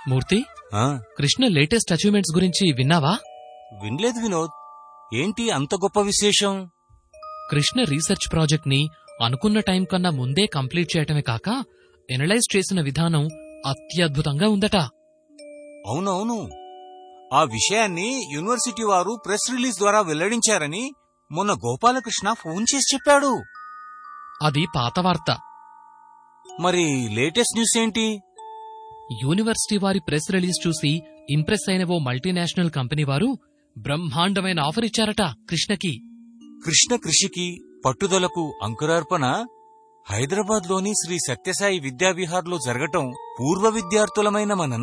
మూర్తి ఆ, Krishna latest achievements గురించి విన్నావా వినలేదు వినోద్ ఏంటి అంత గొప్ప విశేషం కృష్ణ రీసెర్చ్ ప్రాజెక్ట్ ని అనుకున్న టైం కన్నా ముందే కంప్లీట్ చేయటమే కాక ఎనలైజ్ చేసిన విధానం అత్యద్భుతంగా ఉందట అవునవును ఆ విషయాన్ని యూనివర్సిటీ వారు ప్రెస్ రిలీజ్ ద్వారా వెల్లడించారని మొన్న గోపాలకృష్ణ ఫోన్ చేసి చెప్పాడు అది పాత వార్త మరి లేటెస్ట్ న్యూస్ ఏంటి యూనివర్సిటీ వారి ప్రెస్ రిలీజ్ చూసి ఇంప్రెస్ అయిన ఓ మల్టీనేషనల్ కంపెనీ వారు బ్రహ్మాండమైన ఆఫర్ ఇచ్చారట కృష్ణకి కృష్ణ కృషికి పట్టుదలకు అంకురార్పణ హైదరాబాద్లోని శ్రీ సత్యసాయి విద్యావిహార్లో జరగటం పూర్వ విద్యార్థులమైన మన